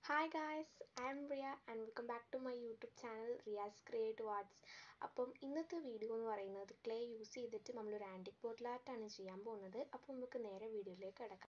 hi guys I am Riya and welcome back to my YouTube channel Riya's create words അപ്പം ഇന്നത്തെ video എന്ന് പറയുന്നത് clay use ചെയ്തിട്ട് നമ്മളൊരു ആൻറ്റിക് ബോട്ടിൽ ആർട്ടാണ് ചെയ്യാൻ പോകുന്നത് അപ്പം നമുക്ക് നേരെ വീഡിയോയിലേക്ക് കിടക്കാം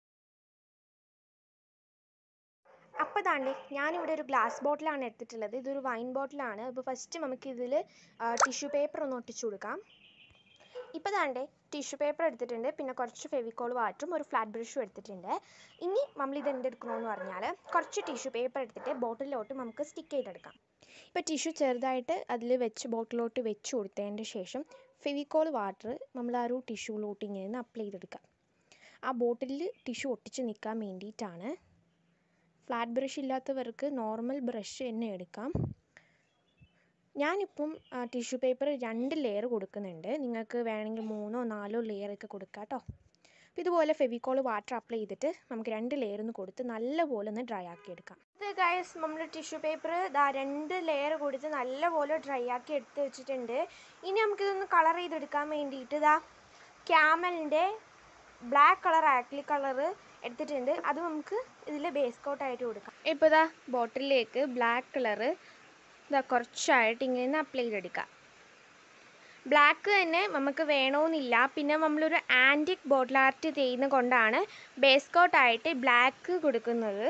അപ്പോൾ താണ്ടി ഞാനിവിടെ ഒരു ഗ്ലാസ് ബോട്ടിലാണ് എടുത്തിട്ടുള്ളത് ഇതൊരു വൈൻ ബോട്ടിലാണ് അപ്പോൾ ഫസ്റ്റ് നമുക്ക് ഇതിൽ ടിഷ്യൂ പേപ്പർ ഒന്ന് ഒട്ടിച്ചു കൊടുക്കാം ഇപ്പോൾ താണ്ടേ ടിഷ്യൂ പേപ്പർ എടുത്തിട്ടുണ്ട് പിന്നെ കുറച്ച് ഫെവിക്കോൾ വാട്ടറും ഒരു ഫ്ലാറ്റ് ബ്രഷും എടുത്തിട്ടുണ്ട് ഇനി നമ്മൾ ഇത് എന്തെടുക്കണമെന്ന് പറഞ്ഞാൽ കുറച്ച് ടിഷ്യൂ പേപ്പർ എടുത്തിട്ട് ബോട്ടിലോട്ട് നമുക്ക് സ്റ്റിക്ക് ചെയ്തെടുക്കാം ഇപ്പോൾ ടിഷ്യൂ ചെറുതായിട്ട് അതിൽ വെച്ച് ബോട്ടിലോട്ട് വെച്ച് കൊടുത്തതിൻ്റെ ശേഷം ഫെവിക്കോൾ വാട്ടർ നമ്മൾ ആ ഒരു ടിഷ്യൂലോട്ട് ഇങ്ങനെ അപ്ലൈ ചെയ്തെടുക്കാം ആ ബോട്ടിലിൽ ടിഷ്യൂ ഒട്ടിച്ച് നിൽക്കാൻ വേണ്ടിയിട്ടാണ് ഫ്ലാറ്റ് ബ്രഷ് ഇല്ലാത്തവർക്ക് നോർമൽ ബ്രഷ് തന്നെ എടുക്കാം ഞാനിപ്പം ടിഷ്യൂ പേപ്പർ രണ്ട് ലെയർ കൊടുക്കുന്നുണ്ട് നിങ്ങൾക്ക് വേണമെങ്കിൽ മൂന്നോ നാലോ ലെയർ ഒക്കെ കൊടുക്കാം കേട്ടോ അപ്പോൾ ഇതുപോലെ ഫെവിക്കോൾ വാട്ടർ അപ്ലൈ ചെയ്തിട്ട് നമുക്ക് രണ്ട് ലെയർ ഒന്ന് കൊടുത്ത് നല്ലപോലെ ഒന്ന് ഡ്രൈ ആക്കി എടുക്കാം ഇത് ഗൈസ് നമ്മൾ ടിഷ്യൂ പേപ്പർ ഇതാ രണ്ട് ലെയർ കൊടുത്ത് നല്ലപോലെ ഡ്രൈ ആക്കി എടുത്ത് വെച്ചിട്ടുണ്ട് ഇനി നമുക്കിതൊന്ന് കളർ ചെയ്തെടുക്കാൻ വേണ്ടിയിട്ട് ഇതാ ക്യാമലിൻ്റെ ബ്ലാക്ക് കളർ ആക്ലി കളർ എടുത്തിട്ടുണ്ട് അത് നമുക്ക് ഇതിൽ ബേസ് കോട്ടായിട്ട് കൊടുക്കാം ഇപ്പോൾ ഇതാ ബോട്ടിലേക്ക് ബ്ലാക്ക് കളറ് ഇതാ കുറച്ചായിട്ട് ഇങ്ങനെ അപ്ലൈ ചെയ്തെടുക്കാം ബ്ലാക്ക് തന്നെ നമുക്ക് വേണമെന്നില്ല പിന്നെ നമ്മളൊരു ആൻറ്റിക് ബോട്ടിൽ ആർട്ട് ചെയ്യുന്ന കൊണ്ടാണ് ബേസ് കോട്ടായിട്ട് ബ്ലാക്ക് കൊടുക്കുന്നത്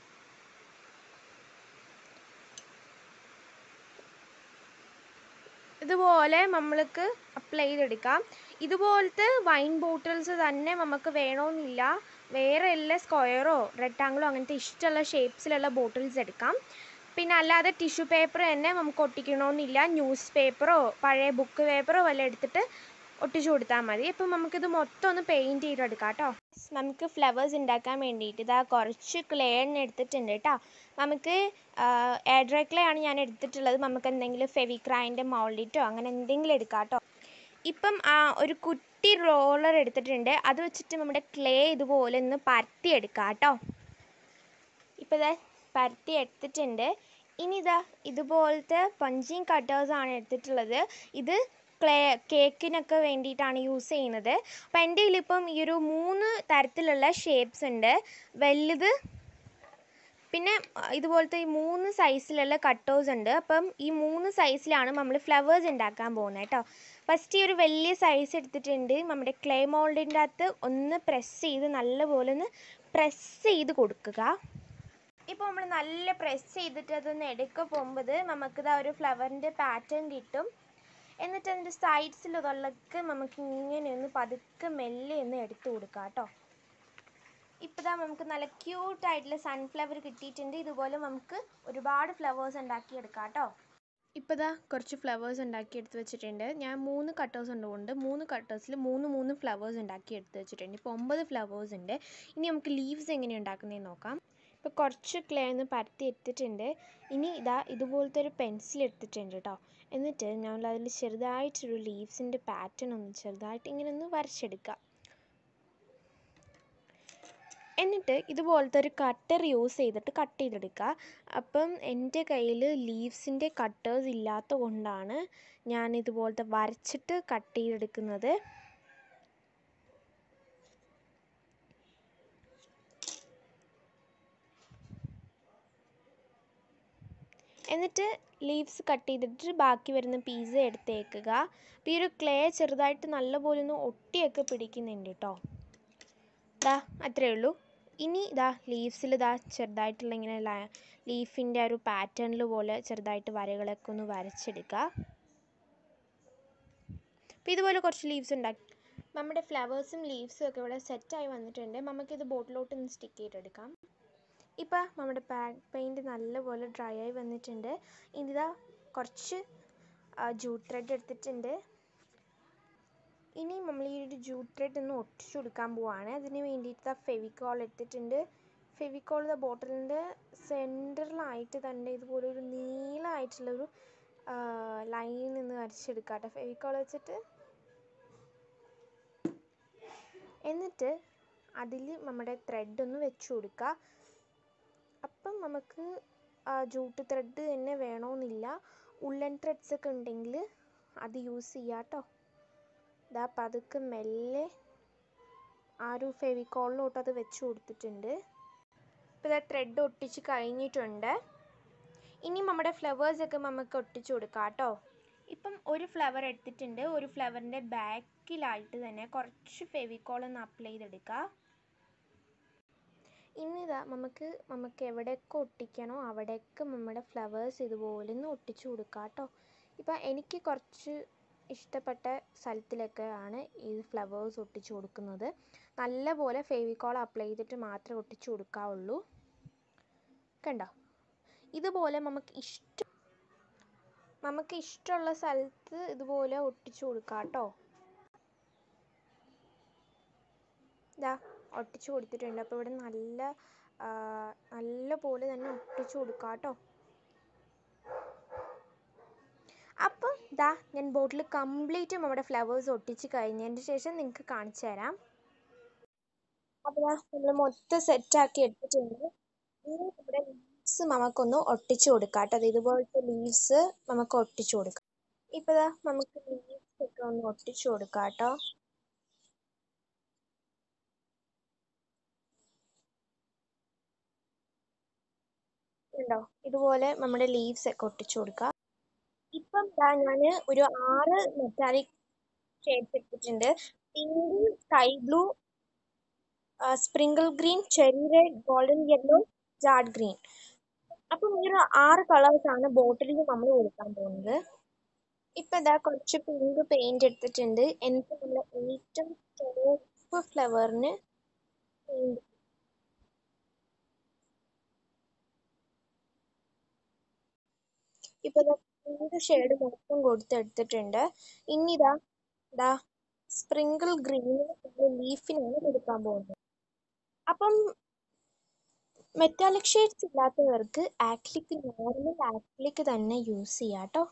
ഇതുപോലെ നമ്മൾക്ക് അപ്ലൈ ചെയ്തെടുക്കാം ഇതുപോലത്തെ വൈൻ ബോട്ടിൽസ് തന്നെ നമുക്ക് വേണമെന്നില്ല വേറെ എല്ലാ സ്ക്വയറോ റെക്ടാങ്കിളോ അങ്ങനത്തെ ഇഷ്ടമുള്ള ഷേപ്സിലുള്ള ബോട്ടിൽസ് എടുക്കാം പിന്നെ അല്ലാതെ ടിഷ്യൂ പേപ്പർ തന്നെ നമുക്ക് ഒട്ടിക്കണമെന്നില്ല ന്യൂസ് പേപ്പറോ പഴയ ബുക്ക് പേപ്പറോ വല്ലതും എടുത്തിട്ട് ഒട്ടിച്ചു കൊടുത്താൽ മതി അപ്പം നമുക്കിത് മൊത്തം ഒന്ന് പെയിൻറ്റ് ചെയ്തെടുക്കാം കേട്ടോ നമുക്ക് ഫ്ലവേഴ്സ് ഉണ്ടാക്കാൻ വേണ്ടിയിട്ട് ഇതാ കുറച്ച് ക്ലേ എണ്ണ എടുത്തിട്ടുണ്ട് കേട്ടോ നമുക്ക് എയർ ഡ്രൈ ക്ലേ ആണ് ഞാൻ എടുത്തിട്ടുള്ളത് നമുക്ക് എന്തെങ്കിലും ഫെവിക്രൈൻ്റെ മൗൾഡിറ്റോ അങ്ങനെ എന്തെങ്കിലും എടുക്കാം കേട്ടോ ഇപ്പം ഒരു കുട്ടി റോളർ എടുത്തിട്ടുണ്ട് അത് വെച്ചിട്ട് നമ്മുടെ ക്ലേ ഇതുപോലെ ഒന്ന് പരത്തി എടുക്കാം കേട്ടോ ഇപ്പോൾ ഇതാ പരത്തി എടുത്തിട്ടുണ്ട് ഇനി ഇതാ ഇതുപോലത്തെ പഞ്ചിങ് കട്ടേഴ്സാണ് എടുത്തിട്ടുള്ളത് ഇത് ക്ലേ കേക്കിനൊക്കെ വേണ്ടിയിട്ടാണ് യൂസ് ചെയ്യുന്നത് അപ്പം എൻ്റെ കയ്യിലിപ്പം ഈ ഒരു മൂന്ന് തരത്തിലുള്ള ഷേപ്സ് ഉണ്ട് വലുത് പിന്നെ ഇതുപോലത്തെ ഈ മൂന്ന് സൈസിലുള്ള കട്ടേഴ്സ് ഉണ്ട് അപ്പം ഈ മൂന്ന് സൈസിലാണ് നമ്മൾ ഫ്ലവേഴ്സ് ഉണ്ടാക്കാൻ പോകുന്നത് കേട്ടോ ഫസ്റ്റ് ഈ ഒരു വലിയ സൈസ് എടുത്തിട്ടുണ്ട് നമ്മുടെ ക്ലേ മോൾഡിൻ്റെ അകത്ത് ഒന്ന് പ്രസ് ചെയ്ത് നല്ലപോലെ ഒന്ന് പ്രസ് ചെയ്ത് കൊടുക്കുക ഇപ്പോൾ നമ്മൾ നല്ല പ്രസ് ചെയ്തിട്ട് അതൊന്ന് എടുക്ക പോകുമ്പോൾ നമുക്കിത് ഒരു ഫ്ലവറിൻ്റെ പാറ്റേൺ കിട്ടും എന്നിട്ട് അതിൻ്റെ സൈഡ്സിലുള്ളതൊക്കെ നമുക്ക് ഇങ്ങനെ ഒന്ന് പതുക്കെ മെല്ലെ ഒന്ന് എടുത്തു കൊടുക്കാം കേട്ടോ ഇപ്പോൾ നമുക്ക് നല്ല ക്യൂട്ടായിട്ടുള്ള സൺഫ്ലവർ കിട്ടിയിട്ടുണ്ട് ഇതുപോലെ നമുക്ക് ഒരുപാട് ഫ്ലവേഴ്സ് ഉണ്ടാക്കിയെടുക്കാം കേട്ടോ ഇപ്പോൾ ഇതാ കുറച്ച് ഫ്ലവേഴ്സ് ഉണ്ടാക്കി എടുത്ത് വെച്ചിട്ടുണ്ട് ഞാൻ മൂന്ന് കട്ടേഴ്സ് ഉള്ളതുകൊണ്ട് മൂന്ന് കട്ടേഴ്സിൽ മൂന്ന് മൂന്ന് ഫ്ലവേഴ്സ് ഉണ്ടാക്കി എടുത്ത് വെച്ചിട്ടുണ്ട് ഇപ്പോൾ ഒമ്പത് ഫ്ലവേഴ്സ് ഉണ്ട് ഇനി നമുക്ക് ലീവ്സ് എങ്ങനെ ഉണ്ടാക്കുന്നതെന്ന് നോക്കാം ഇപ്പോൾ കുറച്ച് ക്ലേ ഒന്ന് പരത്തി എടുത്തിട്ടുണ്ട് ഇനി ഇതാ ഇതുപോലത്തെ ഒരു പെൻസിൽ എടുത്തിട്ടുണ്ട് കേട്ടോ എന്നിട്ട് നമ്മൾ അതിൽ ചെറുതായിട്ടൊരു ലീവ്സിൻ്റെ പാറ്റേൺ ഒന്ന് ചെറുതായിട്ട് ഇങ്ങനെ ഒന്ന് വരച്ചെടുക്കുക എന്നിട്ട് ഇതുപോലത്തെ ഒരു കട്ടർ യൂസ് ചെയ്തിട്ട് കട്ട് ചെയ്തെടുക്കുക അപ്പം എൻ്റെ കയ്യിൽ ലീവ്സിൻ്റെ കട്ടേഴ്സ് ഇല്ലാത്ത കൊണ്ടാണ് ഞാൻ ഇതുപോലത്തെ വരച്ചിട്ട് കട്ട് ചെയ്തെടുക്കുന്നത് എന്നിട്ട് ലീവ്സ് കട്ട് ചെയ്തിട്ട് ബാക്കി വരുന്ന പീസ് എടുത്തേക്കുക അപ്പോൾ ഈ ഒരു ക്ലേ ചെറുതായിട്ട് നല്ലപോലെ ഒന്ന് ഒട്ടിയൊക്കെ പിടിക്കുന്നുണ്ട് കേട്ടോ ഇതാ അത്രയേ ഉള്ളൂ ഇനി ഇതാ ലീവ്സിൽ ഇതാ ചെറുതായിട്ടുള്ള ഇങ്ങനെ ലീഫിൻ്റെ ഒരു പാറ്റേണിൽ പോലെ ചെറുതായിട്ട് വരകളൊക്കെ ഒന്ന് വരച്ചെടുക്കുക അപ്പോൾ ഇതുപോലെ കുറച്ച് ലീവ്സ് ഉണ്ടാക്കി നമ്മുടെ ഫ്ലവേഴ്സും ലീവ്സും ഒക്കെ ഇവിടെ സെറ്റായി വന്നിട്ടുണ്ട് നമുക്കിത് ബോട്ടിലോട്ട് ഒന്ന് സ്റ്റിക്ക് ചെയ്തെടുക്കാം ഇപ്പോൾ നമ്മുടെ പാക്ക് പെയിൻറ്റ് നല്ലപോലെ ഡ്രൈ ആയി വന്നിട്ടുണ്ട് ഇനിതാ കുറച്ച് ജൂട്ട് ത്രെഡ് എടുത്തിട്ടുണ്ട് ഇനി നമ്മൾ ഈ ഒരു ജൂട്ട് ത്രെഡ് ഒന്ന് ഒട്ടിച്ചു കൊടുക്കാൻ പോവാണ് അതിന് വേണ്ടിയിട്ട് ആ ഫെവിക്കോൾ എടുത്തിട്ടുണ്ട് ഫെവിക്കോൾ ദ ബോട്ടിലിൻ്റെ സെൻറ്ററിലായിട്ട് തന്നെ ഇതുപോലെ ഒരു നീളമായിട്ടുള്ളൊരു ലൈൻ നിന്ന് വരച്ചെടുക്കാം കേട്ടോ ഫെവിക്കോൾ വെച്ചിട്ട് എന്നിട്ട് അതിൽ നമ്മുടെ ത്രെഡ് ഒന്ന് വെച്ച് കൊടുക്കുക അപ്പം നമുക്ക് ജൂട്ട് ത്രെഡ് തന്നെ വേണമെന്നില്ല ഉള്ളൻ ത്രെഡ്സ് ഒക്കെ ഉണ്ടെങ്കിൽ അത് യൂസ് ചെയ്യാം കേട്ടോ ഇതാ പതുക്കെ മെല്ലെ ആ ഒരു ഫെവിക്കോളിലോട്ട് അത് വെച്ച് കൊടുത്തിട്ടുണ്ട് ഇപ്പോൾ ഇതാ ത്രെഡ് ഒട്ടിച്ച് കഴിഞ്ഞിട്ടുണ്ട് ഇനി നമ്മുടെ ഫ്ലവേഴ്സൊക്കെ നമുക്ക് ഒട്ടിച്ചു കൊടുക്കാം കേട്ടോ ഇപ്പം ഒരു ഫ്ലവർ എടുത്തിട്ടുണ്ട് ഒരു ഫ്ലവറിൻ്റെ ബാക്കിലായിട്ട് തന്നെ കുറച്ച് ഫെവിക്കോൾ ഒന്ന് അപ്ലൈ ചെയ്തെടുക്കുക ഇനിതാ നമുക്ക് നമുക്ക് എവിടെയൊക്കെ ഒട്ടിക്കണോ അവിടെയൊക്കെ നമ്മുടെ ഫ്ലവേഴ്സ് ഇതുപോലെ ഒന്ന് ഒട്ടിച്ചു കൊടുക്കാം കേട്ടോ ഇപ്പം എനിക്ക് കുറച്ച് ഇഷ്ടപ്പെട്ട സ്ഥലത്തിലൊക്കെ ആണ് ഈ ഫ്ലവേഴ്സ് ഒട്ടിച്ചു കൊടുക്കുന്നത് നല്ലപോലെ ഫെവിക്കോൾ അപ്ലൈ ചെയ്തിട്ട് മാത്രമേ ഒട്ടിച്ചു കൊടുക്കാവുള്ളൂ കണ്ടോ ഇതുപോലെ നമുക്ക് ഇഷ്ടം നമുക്ക് ഇഷ്ടമുള്ള സ്ഥലത്ത് ഇതുപോലെ ഒട്ടിച്ചു കൊടുക്കാം കേട്ടോ ഇതാ ഒട്ടിച്ചു കൊടുത്തിട്ടുണ്ട് അപ്പോൾ ഇവിടെ നല്ല നല്ല പോലെ തന്നെ ഒട്ടിച്ചു കൊടുക്കാം കേട്ടോ അപ്പം ദാ ഞാൻ ബോട്ടിൽ കംപ്ലീറ്റ് നമ്മുടെ ഫ്ലവേഴ്സ് ഒട്ടിച്ച് കഴിഞ്ഞതിന് ശേഷം നിങ്ങൾക്ക് കാണിച്ചു തരാം അപ്പോൾ നമ്മൾ മൊത്തം സെറ്റാക്കി എടുത്തിട്ടുണ്ട് ഇനി നമ്മുടെ ലീവ്സ് നമുക്കൊന്ന് ഒട്ടിച്ചു കൊടുക്കാം കേട്ടോ അത് ഇതുപോലത്തെ ലീവ്സ് നമുക്ക് ഒട്ടിച്ചു കൊടുക്കാം ഇപ്പോൾ ദാ നമുക്ക് ലീവ്സ് ഒക്കെ ഒന്ന് ഒട്ടിച്ചു കൊടുക്കാം കേട്ടോ ഉണ്ടോ ഇതുപോലെ നമ്മുടെ ലീവ്സ് ഒക്കെ ഒട്ടിച്ചു കൊടുക്കുക ഇപ്പം ഞാൻ ഒരു ആറ് മെറ്റാലിക് ഷെയ്ഡ്സ് എടുത്തിട്ടുണ്ട് pink sky blue sprinkle green cherry red golden yellow jade green അപ്പം ഈ ഒരു ആറ് കളേഴ്സ് ആണ് ബോട്ടിലിൽ നമ്മൾ കൊടുക്കാൻ പോകുന്നത് ഇപ്പം ഇതാ കുറച്ച് പിങ്ക് പെയിന്റ് എടുത്തിട്ടുണ്ട് എന്നിട്ട് നമ്മൾ ഏറ്റവും ടോപ്പ് ഫ്ലവറിന് പെയിന്റ് ഇപ്പൊ പിങ്ക് ഷെയ്ഡ് മൊത്തം കൊടുത്തെടുത്തിട്ടുണ്ട് ഇനി ഇതാ ഇതാ സ്പ്രിങ്കിൾ ഗ്രീൻ ലീഫിനാണ് കൊടുക്കാൻ പോകുന്നത് അപ്പം മെറ്റാലിക് ഷെയ്ഡ്സ് ഇല്ലാത്തവർക്ക് ആക്ലിക് നോർമൽ ആക്ലിക് തന്നെ യൂസ് ചെയ്യാം കേട്ടോ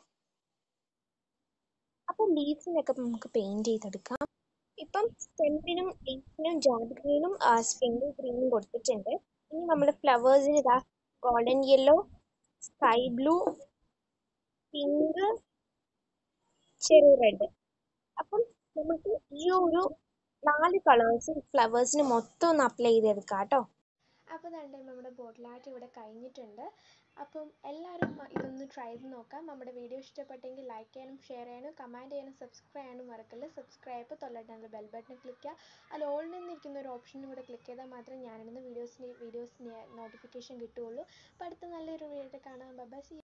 അപ്പം ലീഫിനൊക്കെ നമുക്ക് പെയിന്റ് ചെയ്തെടുക്കാം ഇപ്പം സ്റ്റെമ്പിനും ലീഫിനും ജാഡ് ഗ്രീനും സ്പ്രിങ്കിൾ ഗ്രീനും കൊടുത്തിട്ടുണ്ട് ഇനി നമ്മൾ ഫ്ലവേഴ്സിന് ഇതാ golden yellow sky blue pink cherry red അപ്പം നമുക്ക് ഈ ഒരു നാല് കളേഴ്സ് ഫ്ലവേഴ്സിന് മൊത്തം ഒന്ന് അപ്ലൈ ചെയ്തെടുക്കാം കേട്ടോ അപ്പോൾ തന്നെ നമ്മുടെ ബോട്ടിൽ ആർട്ട് ഇവിടെ കഴിഞ്ഞിട്ടുണ്ട് അപ്പം എല്ലാവരും ഇതൊന്ന് ട്രൈ ചെയ്ത് നോക്കാം നമ്മുടെ വീഡിയോ ഇഷ്ടപ്പെട്ടെങ്കിൽ ലൈക്ക് ചെയ്യാനും ഷെയർ ചെയ്യാനും കമൻറ്റ് ചെയ്യാനും സബ്സ്ക്രൈബ് ചെയ്യാനും മറക്കല്ല സബ്സ്ക്രൈബ് തൊള്ളട്ടാനുള്ള ബെൽ ബട്ടൺ ക്ലിക്ക് ചെയ്യുക അതിൽ ഓൾ നിന്നിരിക്കുന്ന ഒരു ഓപ്ഷനും കൂടെ ക്ലിക്ക് ചെയ്താൽ മാത്രമേ ഞാനിടുന്ന വീഡിയോസിന് വീഡിയോസിന് നോട്ടിഫിക്കേഷൻ കിട്ടുകയുള്ളൂ അപ്പോൾ അടുത്ത നല്ലൊരു വീഡിയോ കാണാം ബൈ സി